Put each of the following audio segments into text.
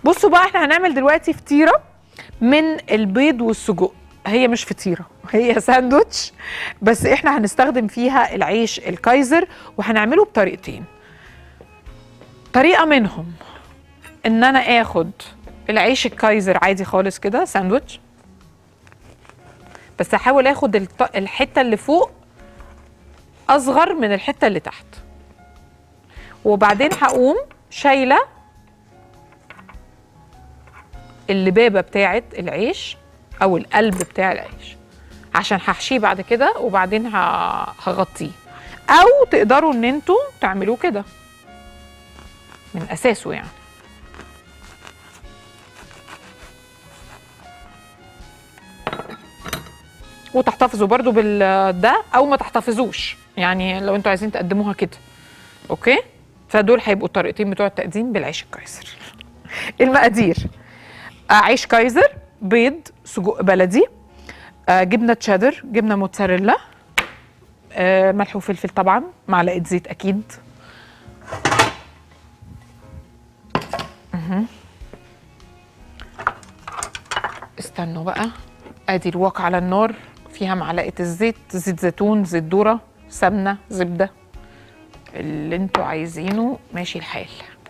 بصوا بقى احنا هنعمل دلوقتي فطيره من البيض والسجق هي مش فطيره هي ساندوتش بس احنا هنستخدم فيها العيش الكايزر وهنعمله بطريقتين طريقه منهم ان انا اخد العيش الكايزر عادي خالص كده ساندوتش بس احاول اخد الط- الحته اللي فوق اصغر من الحته اللي تحت وبعدين هقوم شايله اللبابه بتاعه العيش او القلب بتاع العيش عشان هحشيه بعد كده وبعدين ه- هغطيه او تقدروا ان انتوا تعملوه كده من اساسه يعني وتحتفظوا برضو بالده او ما تحتفظوش يعني لو انتوا عايزين تقدموها كده اوكي فدول هيبقوا الطريقتين بتوع التقديم بالعيش الكايزر المقادير آه، عيش كايزر بيض سجق بلدي آه، جبنه تشيدر جبنه موتزاريلا آه، ملح وفلفل طبعا معلقه زيت اكيد مهم. استنوا بقى ادي الواق على النار فيها معلقه الزيت زيت زيتون زيت ذره سمنه زبده اللي انتوا عايزينه ماشي الحال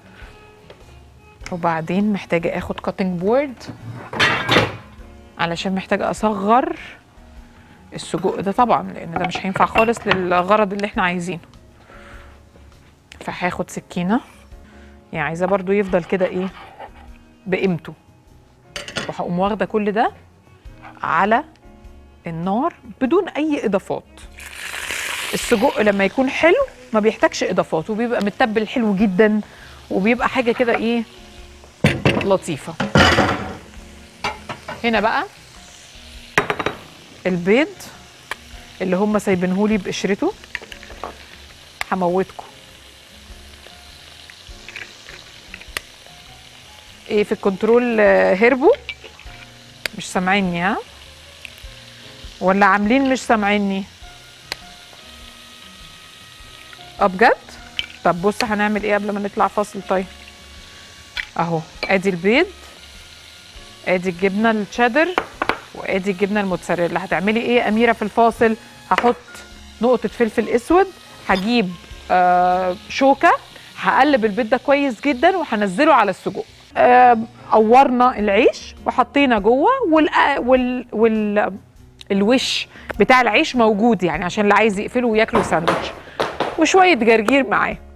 وبعدين محتاجه اخد كاتنج بورد علشان محتاجه اصغر السجق ده طبعا لان ده مش هينفع خالص للغرض اللي احنا عايزينه فهاخد سكينه يعني عايزاه برضو يفضل كده ايه بقيمته وهقوم واخده كل ده على النار بدون اي اضافات السجق لما يكون حلو ما بيحتاجش اضافات وبيبقى متبل حلو جدا وبيبقى حاجه كده ايه لطيفه هنا بقى البيض اللي هم سايبينهولي بقشرته هموتكم ايه في الكنترول آه، هربوا مش سامعيني ها ولا عاملين مش سامعيني اه بجد طب بص هنعمل ايه قبل ما نطلع فاصل طيب اهو ادي البيض ادي الجبنه الشيدر وادي الجبنه الموتزاريلا هتعملي ايه يا اميره في الفاصل هحط نقطه فلفل اسود هجيب آه شوكه هقلب البيض ده كويس جدا وهنزله على السجق آه قورنا العيش وحطينا جوه وال وال, وال الوش بتاع العيش موجود يعني عشان اللي عايز يقفله وياكله ساندوتش وشويه جرجير معاه